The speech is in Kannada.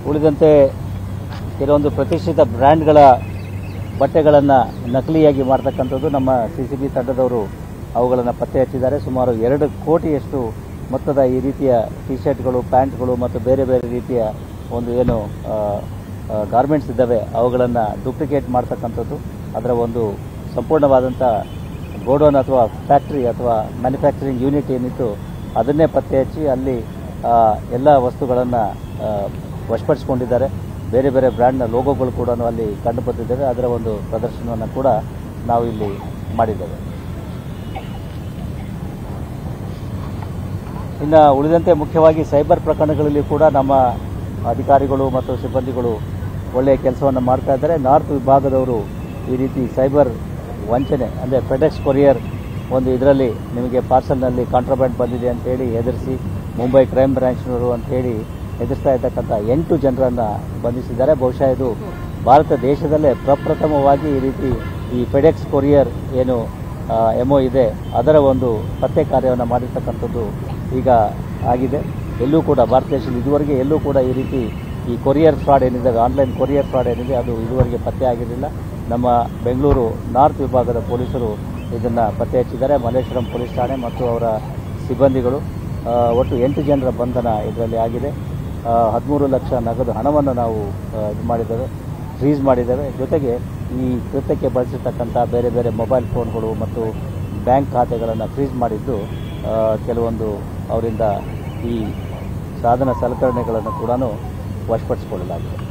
ಉಳಿದಂತೆ ಕೆಲವೊಂದು ಪ್ರತಿಷ್ಠಿತ ಬ್ರ್ಯಾಂಡ್ಗಳ ಬಟ್ಟೆಗಳನ್ನು ನಕಲಿಯಾಗಿ ಮಾಡ್ತಕ್ಕಂಥದ್ದು ನಮ್ಮ ಸಿ ಸಿ ಬಿ ತಂಡದವರು ಅವುಗಳನ್ನು ಪತ್ತೆ ಹಚ್ಚಿದ್ದಾರೆ ಸುಮಾರು ಎರಡು ಕೋಟಿಯಷ್ಟು ಮೊತ್ತದ ಈ ರೀತಿಯ ಟಿ ಶರ್ಟ್ಗಳು ಪ್ಯಾಂಟ್ಗಳು ಮತ್ತು ಬೇರೆ ಬೇರೆ ರೀತಿಯ ಒಂದು ಏನು ಗಾರ್ಮೆಂಟ್ಸ್ ಇದ್ದಾವೆ ಅವುಗಳನ್ನು ಡೂಪ್ಲಿಕೇಟ್ ಮಾಡ್ತಕ್ಕಂಥದ್ದು ಅದರ ಒಂದು ಸಂಪೂರ್ಣವಾದಂಥ ಗೋಡೌನ್ ಅಥವಾ ಫ್ಯಾಕ್ಟ್ರಿ ಅಥವಾ ಮ್ಯಾನುಫ್ಯಾಕ್ಚರಿಂಗ್ ಯೂನಿಟ್ ಏನಿತ್ತು ಅದನ್ನೇ ಪತ್ತೆ ಹಚ್ಚಿ ಅಲ್ಲಿ ಆ, ಎಲ್ಲ ವಸ್ತುಗಳನ್ನು ವಶಪಡಿಸಿಕೊಂಡಿದ್ದಾರೆ ಬೇರೆ ಬೇರೆ ಬ್ರ್ಯಾಂಡ್ನ ಲೋಗೋಗಳು ಕೂಡ ಅಲ್ಲಿ ಕಂಡು ಬಂದಿದ್ದಾವೆ ಅದರ ಒಂದು ಪ್ರದರ್ಶನವನ್ನು ಕೂಡ ನಾವು ಇಲ್ಲಿ ಮಾಡಿದ್ದೇವೆ ಇನ್ನು ಉಳಿದಂತೆ ಮುಖ್ಯವಾಗಿ ಸೈಬರ್ ಪ್ರಕರಣಗಳಲ್ಲಿ ಕೂಡ ನಮ್ಮ ಅಧಿಕಾರಿಗಳು ಮತ್ತು ಸಿಬ್ಬಂದಿಗಳು ಒಳ್ಳೆಯ ಕೆಲಸವನ್ನು ಮಾಡ್ತಾ ಇದ್ದಾರೆ ನಾರ್ತ್ ವಿಭಾಗದವರು ಈ ರೀತಿ ಸೈಬರ್ ವಂಚನೆ ಅಂದರೆ ಫೆಡೆಕ್ಸ್ ಕೊರಿಯರ್ ಒಂದು ಇದರಲ್ಲಿ ನಿಮಗೆ ಪಾರ್ಸಲ್ನಲ್ಲಿ ಕಾಂಟ್ರಾಬ್ಯಾಂಡ್ ಬಂದಿದೆ ಅಂತೇಳಿ ಹೆದರಿಸಿ ಮುಂಬೈ ಕ್ರೈಮ್ ಬ್ರಾಂಚ್ನವರು ಅಂತೇಳಿ ಹೆದರ್ಸ್ತಾ ಇರ್ತಕ್ಕಂಥ ಎಂಟು ಜನರನ್ನು ಬಂಧಿಸಿದ್ದಾರೆ ಬಹುಶಃ ಇದು ಭಾರತ ದೇಶದಲ್ಲೇ ಪ್ರಪ್ರಥಮವಾಗಿ ಈ ರೀತಿ ಈ ಫೆಡೆಕ್ಸ್ ಕೊರಿಯರ್ ಏನು ಎಮೊ ಇದೆ ಅದರ ಒಂದು ಪತ್ತೆ ಕಾರ್ಯವನ್ನು ಮಾಡಿರ್ತಕ್ಕಂಥದ್ದು ಈಗ ಆಗಿದೆ ಎಲ್ಲೂ ಕೂಡ ಭಾರತ ದೇಶದಲ್ಲಿ ಇದುವರೆಗೆ ಎಲ್ಲೂ ಕೂಡ ಈ ರೀತಿ ಈ ಕೊರಿಯರ್ ಫ್ರಾಡ್ ಏನಿದೆ ಆನ್ಲೈನ್ ಕೊರಿಯರ್ ಫ್ರಾಡ್ ಏನಿದೆ ಅದು ಇದುವರೆಗೆ ಪತ್ತೆ ಆಗಿರಲಿಲ್ಲ ನಮ್ಮ ಬೆಂಗಳೂರು ನಾರ್ತ್ ವಿಭಾಗದ ಪೊಲೀಸರು ಇದನ್ನು ಪತ್ತೆ ಹಚ್ಚಿದ್ದಾರೆ ಮಲ್ಲೇಶ್ವರಂ ಪೊಲೀಸ್ ಠಾಣೆ ಮತ್ತು ಅವರ ಸಿಬ್ಬಂದಿಗಳು ಆ, ಒಟ್ಟು ಎಂಟು ಜನರ ಬಂಧನ ಇದರಲ್ಲಿ ಆಗಿದೆ ಹದಿಮೂರು ಲಕ್ಷ ನಗದು ಹಣವನ್ನು ನಾವು ಆ, ಇದು ಮಾಡಿದ್ದೇವೆ ಫ್ರೀಸ್ ಮಾಡಿದ್ದೇವೆ ಜೊತೆಗೆ ಈ ಕೃತ್ಯಕ್ಕೆ ಬಳಸಿರ್ತಕ್ಕಂಥ ಬೇರೆ ಬೇರೆ ಮೊಬೈಲ್ ಫೋನ್ಗಳು ಮತ್ತು ಬ್ಯಾಂಕ್ ಖಾತೆಗಳನ್ನು ಫ್ರೀಸ್ ಮಾಡಿದ್ದು ಆ, ಕೆಲವೊಂದು ಅವರಿಂದ ಈ ಸಾಧನ ಸಲಕರಣೆಗಳನ್ನು ಕೂಡ ವಶಪಡಿಸಿಕೊಳ್ಳಲಾಗಿದೆ